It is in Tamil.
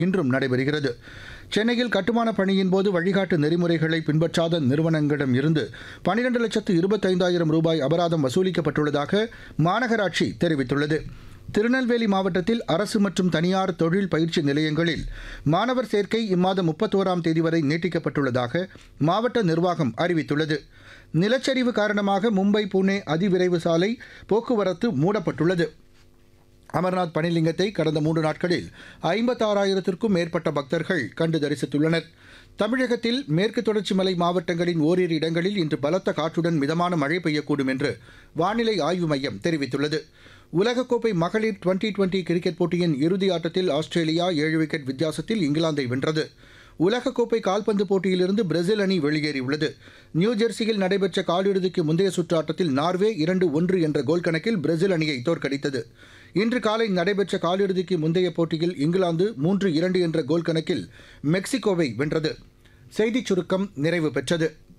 இன்றும் நடைபெறுகிறது சென்னையில் கட்டுமான பணியின் போது வழிகாட்டு நெறிமுறைகளை பின்பற்றாத நிறுவனங்களிடம் இருந்து பனிரெண்டு லட்சத்து இருபத்தைந்தாயிரம் ரூபாய் அபராதம் வசூலிக்கப்பட்டுள்ளதாக மாநகராட்சி தெரிவித்துள்ளது திருநெல்வேலி மாவட்டத்தில் அரசு மற்றும் தனியார் தொழில் பயிற்சி நிலையங்களில் மாணவர் சேர்க்கை இம்மாதம் முப்பத்தோராம் தேதி வரை நீட்டிக்கப்பட்டுள்ளதாக மாவட்ட நிர்வாகம் அறிவித்துள்ளது நிலச்சரிவு காரணமாக மும்பை புனே அதிவிரைவு சாலை போக்குவரத்து மூடப்பட்டுள்ளது அமர்நாத் பனிலிங்கத்தை கடந்த மூன்று நாட்களில் ஐம்பத்தாறாயிரத்திற்கும் மேற்பட்ட பக்தர்கள் கண்டு தரிசித்துள்ளனர் தமிழகத்தில் மேற்கு தொடர்ச்சி மலை மாவட்டங்களின் ஓரிரு இடங்களில் இன்று பலத்த காற்றுடன் மிதமான மழை பெய்யக்கூடும் என்று வானிலை ஆய்வு மையம் தெரிவித்துள்ளது உலகக்கோப்பை மகளிர் டுவெண்டி டுவெண்டி கிரிக்கெட் போட்டியின் இறுதி ஆட்டத்தில் ஆஸ்திரேலியா ஏழு விக்கெட் வித்தியாசத்தில் இங்கிலாந்தை வென்றது உலகக்கோப்பை கால்பந்து போட்டியிலிருந்து பிரேசில் அணி வெளியேறியுள்ளது நியூஜெர்சியில் நடைபெற்ற காலிறுதிக்கு முந்தைய சுற்று ஆட்டத்தில் நார்வே இரண்டு ஒன்று என்ற கோல் கணக்கில் பிரேசில் அணியை தோற்கடித்தது இன்று காலை நடைபெற்ற காலிறுதிக்கு முந்தைய போட்டியில் இங்கிலாந்து மூன்று இரண்டு என்ற கோல் கணக்கில் மெக்சிகோவை வென்றது செய்திச் சுருக்கம் நிறைவு பெற்றது